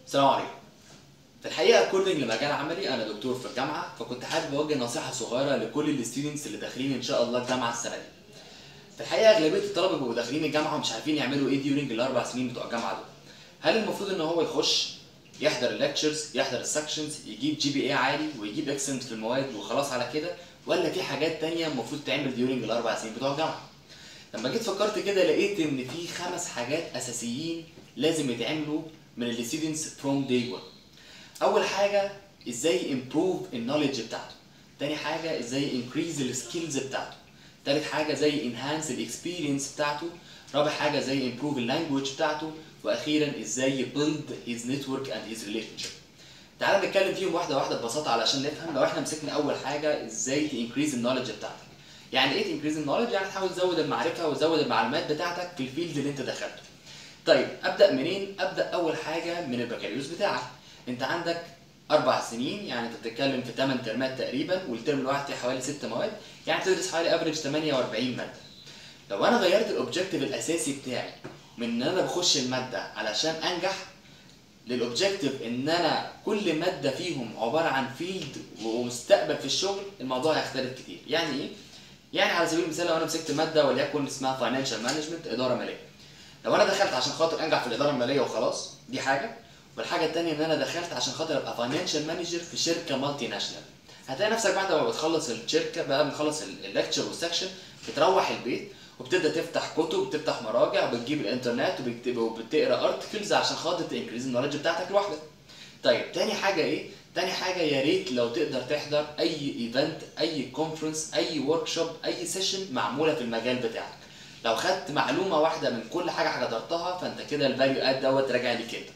السلام عليكم في الحقيقه اكوردنج لمجال عملي انا دكتور في الجامعه فكنت حابب اوجه نصيحه صغيره لكل الستودنتس اللي داخلين ان شاء الله الجامعه السنه دي في الحقيقه اغلبيه الطلبه بيبقوا داخلين الجامعه ومش عارفين يعملوا ايه ديورنج الاربع سنين بتوع الجامعه دول هل المفروض ان هو يخش يحضر الليكتشرز يحضر السكشنز يجيب جي بي اي عالي ويجيب اكسنت في المواد وخلاص على كده ولا في حاجات تانية المفروض تعمل ديورنج الاربع سنين بتوع الجامعه لما جيت فكرت كده لقيت ان في خمس حاجات اساسيين لازم يتعملوا من الستودنتس فروم داي 1 اول حاجه ازاي امبروف النولج بتاعته تاني حاجه ازاي انكريز السكيلز بتاعته تالت حاجه زي انهانس الاكسبيرينس بتاعته رابع حاجه زي امبروف اللانجوج بتاعته واخيرا ازاي بيلد هيز نتورك اند هيز ريليشن شيب تعالى نتكلم فيهم واحده واحده ببساطه علشان نفهم لو احنا مسكنا اول حاجه ازاي تنكريز النولج بتاعتك يعني ايه تنكريز النولج يعني تحاول تزود المعرفه وتزود المعلومات بتاعتك في الفيلد اللي انت دخلته طيب ابدا منين ابدا اول حاجه من البكالوريوس بتاعك انت عندك اربع سنين يعني انت بتتكلم في 8 ترمات تقريبا والترم الواحد فيه حوالي 6 مواد يعني بتدرس حوالي افريج 48 ماده لو انا غيرت الاوبجيكتيف الاساسي بتاعي من ان انا بخش الماده علشان انجح للاوبجيكتيف ان انا كل ماده فيهم عباره عن فيلد ومستقبل في الشغل الموضوع هيختلف كتير يعني ايه يعني على سبيل المثال لو انا مسكت ماده وليكن اسمها فاينانشال مانجمنت اداره ماليه لو انا دخلت عشان خاطر انجح في الاداره الماليه وخلاص دي حاجه والحاجه الثانيه ان انا دخلت عشان خاطر ابقى فاينانشال مانجر في شركه مالتي ناشونال هتلاقي نفسك بعد ما بتخلص الشركه بقى بتخلص الليكتشر والسكشن بتروح البيت وبتبدا تفتح كتب وبتفتح مراجع وبتجيب الانترنت وبتكتب وبتقرا ارتكلز عشان خاطر تنكريز النولج بتاعتك لوحدك طيب تاني حاجه ايه تاني حاجه يا ريت لو تقدر تحضر اي ايفنت اي كونفرنس اي ورك شوب اي سيشن معموله في المجال بتاعك لو خدت معلومه واحده من كل حاجه حضرتها فانت كده الفاليو اد دوت راجع ليك انت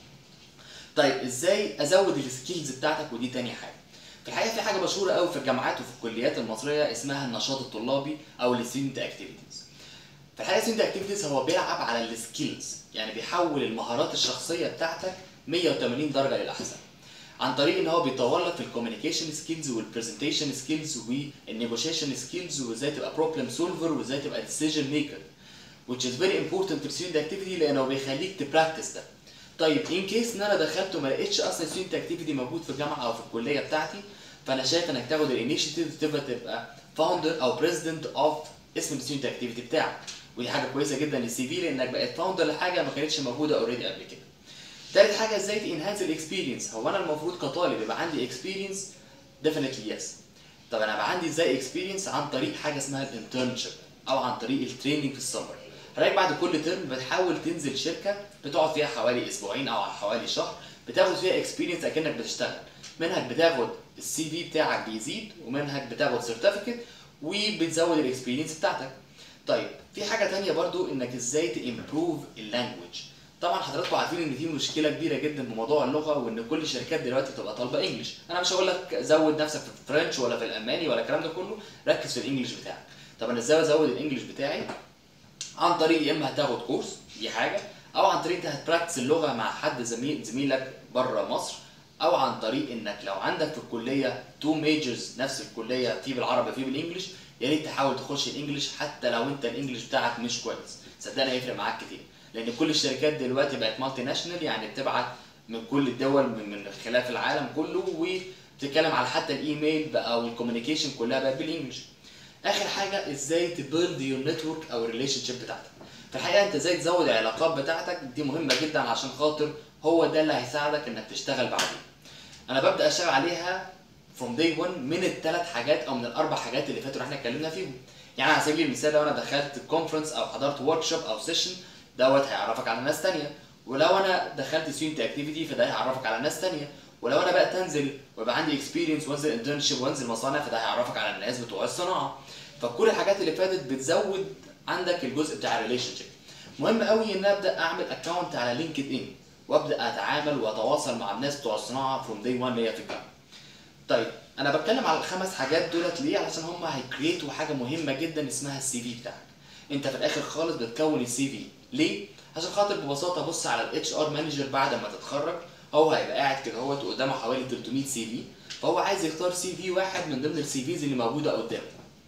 طيب ازاي ازود السكيلز بتاعتك ودي تاني حاجه في الحقيقه في حاجه مشهوره قوي في الجامعات وفي الكليات المصريه اسمها النشاط الطلابي او الستودنت اكتيفيتيز في الحقيقه الستودنت اكتيفيتيز هو بيلعب على السكيلز يعني بيحول المهارات الشخصيه بتاعتك 180 درجه للاحسن عن طريق ان هو بيطور لك في الكوميونيكيشن سكيلز والبرزنتيشن سكيلز والنيجوشيشن سكيلز وازاي تبقى بروبلم سولفر وازاي تبقى ديسيجن ميكر which is very important في student activity لانه بيخليك تبراكتس ده طيب ان كيس ان انا دخلت وما لقيتش اصلا student activity موجود في الجامعه او في الكليه بتاعتي فانا شايف انك تاخد الانيشيتيف تبقى تبقى فاوندر او بريزيدنت اوف اسم الستودنت اكتيفيتي بتاعك ودي حاجه كويسه جدا للسي في لانك بقيت فاوندر لحاجه ما كانتش موجوده اوريدي قبل كده تالت حاجه ازاي تنهانس الاكسبيرينس هو انا المفروض كطالب يبقى عندي اكسبيرينس ديفينتلي يس طب انا بقى عندي ازاي اكسبيرينس عن طريق حاجه اسمها الانترنشيب او عن طريق التريننج في السمر حضرتك بعد كل ترم بتحاول تنزل شركه بتقعد فيها حوالي اسبوعين او حوالي شهر بتاخد فيها اكسبيرينس اكنك بتشتغل منهك بتاخد السي في بتاعك بيزيد ومنهك بتاخد سيرتيفيكت وبتزود الاكسبيرينس بتاعتك طيب في حاجه تانية برضو انك ازاي تامبروف اللانجوج طبعا حضراتكم عارفين ان في مشكله كبيره جدا بموضوع اللغه وان كل الشركات دلوقتي بتبقى طالبه انجلش انا مش هقول لك زود نفسك في الفرنش ولا في الالماني ولا الكلام ده كله ركز في الانجليش بتاعك طب انا ازاي ازود الانجليش بتاعي عن طريق يا اما هتاخد كورس دي حاجه او عن طريق انت هتبراكتس اللغه مع حد زميل زميلك بره مصر او عن طريق انك لو عندك في الكليه تو ميجرز نفس الكليه في بالعربي في بالانجلش يا ريت تحاول تخش الانجليش حتى لو انت الانجليش بتاعك مش كويس صدقني هيفرق معاك كتير لان كل الشركات دلوقتي بقت مالتي ناشونال يعني بتبعت من كل الدول من, من خلاف العالم كله وبتتكلم على حتى الايميل بقى او الكوميونيكيشن كلها بقت بالانجلش اخر حاجه ازاي تبيلد يور نتورك او الريليشن شيب بتاعتك في الحقيقه انت ازاي تزود العلاقات بتاعتك دي مهمه جدا عشان خاطر هو ده اللي هيساعدك انك تشتغل بعدين انا ببدا اشتغل عليها فروم داي 1 من الثلاث حاجات او من الاربع حاجات اللي فاتوا اللي احنا اتكلمنا فيهم يعني على سبيل المثال لو انا دخلت كونفرنس او حضرت ورك شوب او سيشن دوت هيعرفك على ناس تانية ولو انا دخلت ستودنت اكتيفيتي فده هيعرفك على ناس تانية ولو انا بقى تنزل ويبقى عندي اكسبيرينس وانزل انترنشيب وانزل مصانع فده هيعرفك على الناس بتوع الصناعه فكل الحاجات اللي فاتت بتزود عندك الجزء بتاع الريليشن شيب مهم قوي ان ابدا اعمل اكونت على لينكد ان وابدا اتعامل واتواصل مع الناس بتوع الصناعه فروم داي 1 ليا في الجامعه طيب انا بتكلم على الخمس حاجات دولت ليه علشان هم هيكريتوا حاجه مهمه جدا اسمها السي في بتاعك انت في الاخر خالص بتكون السي في ليه عشان خاطر ببساطه بص على الاتش ار مانجر بعد ما تتخرج هو هيبقى قاعد كده هو قدامه حوالي 300 سي في فهو عايز يختار سي في واحد من ضمن السي فيز اللي موجوده قدامه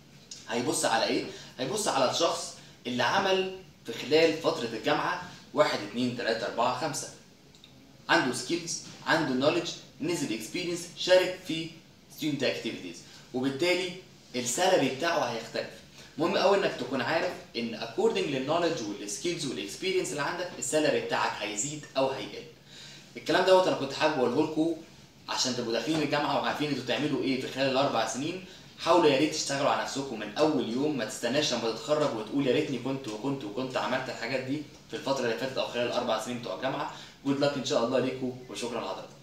هيبص على ايه هيبص على الشخص اللي عمل في خلال فتره الجامعه واحد اتنين تلاته اربعه خمسه عنده سكيلز عنده نوليدج نزل اكسبيرينس شارك في ستودنت اكتيفيتيز وبالتالي السالري بتاعه هيختلف مهم قوي انك تكون عارف ان اكوردنج للنولج والسكيلز والاكسبيرينس اللي عندك السالري بتاعك هيزيد او هيقل الكلام دوت انا كنت حابب اقوله لكم عشان تبقوا داخلين الجامعه وعارفين انتوا تعملوا ايه في خلال الاربع سنين حاولوا يا ريت تشتغلوا على نفسكم من اول يوم ما تستناش لما تتخرج وتقول يا ريتني كنت وكنت وكنت عملت الحاجات دي في الفتره اللي فاتت او خلال الاربع سنين بتوع الجامعه جود لك ان شاء الله ليكم وشكرا لحضرتك